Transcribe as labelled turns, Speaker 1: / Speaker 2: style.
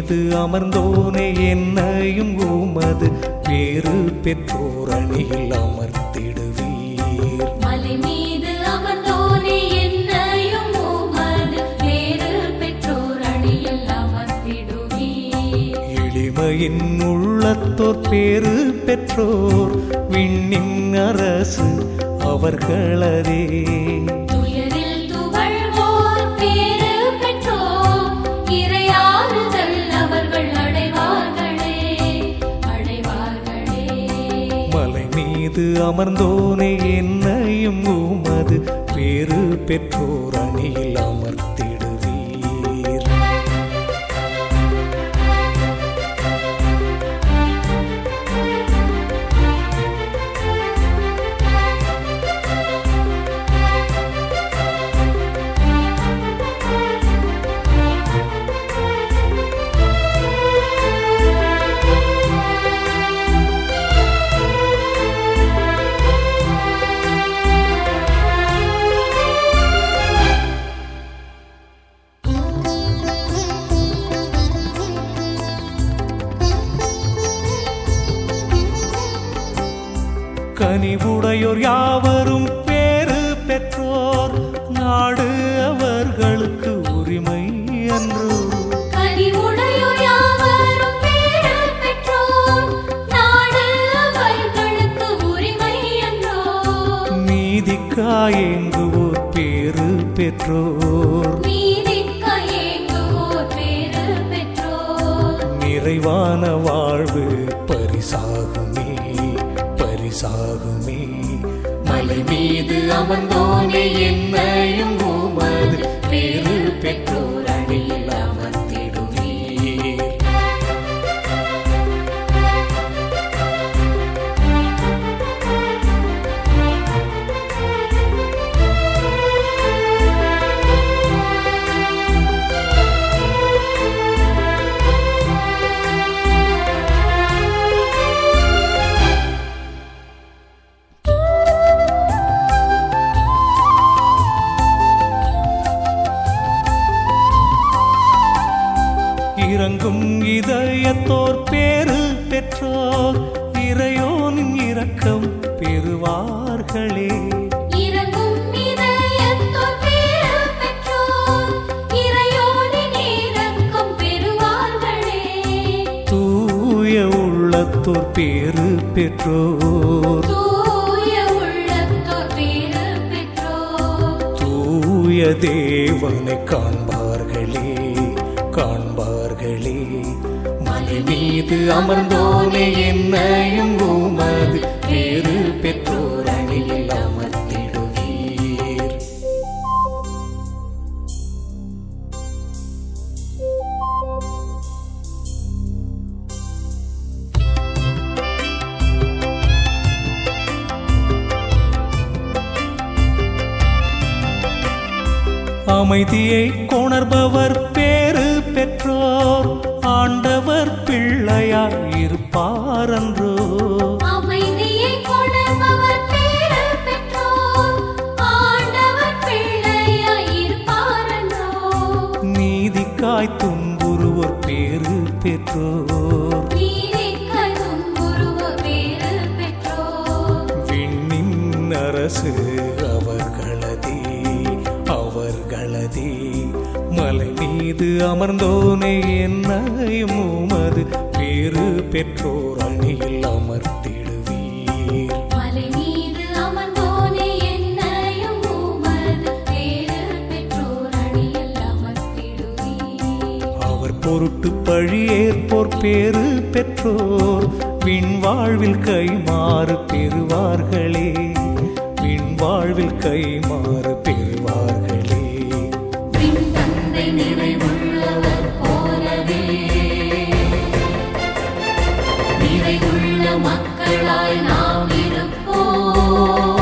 Speaker 1: மீது அமர்ந்தோனே என்னையும் உமது பேறு பெற்றோர் அணியில் அமர்த்திடுவீர்
Speaker 2: மலை மீது அமர்ந்தோனே என்னையும் உமது வேறு பெற்றோர் அணியில் அமர்த்திடுவீர்
Speaker 1: எளிமையின் உள்ளத்தோர் பேறு பெற்றோர் விண்ணின் அரசு அவர்களதே
Speaker 2: துயரில் துவழ்வோர் பேறு பெற்றோர் இறையாறுதல் அவர்கள் அடைவார்களே அடைவார்களே
Speaker 1: மலை மீது அமர்ந்தோனே என்னையும் உமது பேறு பெற்றோர் அணியில் அமர்த்திடுவீர் கனிவுடையோர் யாவரும் பேறு பெற்றோர் நாடு அவர்களுக்கு உரிமை அன்று
Speaker 2: கனிவுடையோர் யாவரும் பேறு பெற்றோர் நாடு அவர்களுக்கு உரிமை என்றோ
Speaker 1: நீதிக்காயங்குவோர் பேறு பெற்றோர்
Speaker 2: நீதிக்க ஏங்குவோர் பேறு பெற்றோர்
Speaker 1: நிறைவான வாழ்வு பரிசாகுமே பரிசாகுமே மலை மீது அமர்ந்தோனே என்னையும் உமது பேறு பெற்றோர் அணியில் அமர்த்திடுவீர் இறங்கும் இதயத்தோர் பேறு பெற்றோர் இறையோனின் இரக்கம் பெறுவார்களே
Speaker 2: இறங்கும் இதயத்தோர் பேறு பெற்றோர் இறையோனின் இரக்கம் பெறுவார்களே
Speaker 1: தூய உள்ளத்தோர் பேறு பெற்றோர்
Speaker 2: தூய உள்ளத்தோர் பேறு பெற்றோர்
Speaker 1: தூய தேவனை காண்பார்களே காண்பார்களே மலை மீது அமர்ந்தோனே என்னையும் உமது பேறு பெற்றோர் அணியில் அமர்த்திடுவீர் அமைதியை கொணர்பவர் பேறு பெற்றோர் ஆண்டவர் பிள்ளையாய் இருப்பாரன்றோ
Speaker 2: அமைதியை கொணர்பவர் பேறு பெற்றோர் ஆண்டவர் பிள்ளையாய் இருப்பாரன்றோ
Speaker 1: நீதிக்காய் துன்புறுவோர் பேறு பெற்றோர்
Speaker 2: நீதிக்காய் துன்புறுவோர் பேறு பெற்றோர்
Speaker 1: விண்ணின் அரசு அவர்களதே அவர்களதே மலை மீது அமர்ந்தோனே என்னையும் உமது பேறு பெற்றோர் அணியில் அமர்த்திடுவீர்
Speaker 2: மலை மீது அமர்ந்தோனே என்னையும் உமது பேறு பெற்றோர் அணியில் அமர்த்திடுவீர்
Speaker 1: அவர் பொருட்டு பழியேற்போர் பேறு பெற்றோர் விண்வாழ்வில் கைமாறு பெறுவார்களே விண்வாழ்வில் கைமாறு பெறுவார்களே
Speaker 2: விண்தந்தை நிறைவுள்ளவர் போலவே நிறைவுள்ள மக்களாய் நாம் இருப்போம்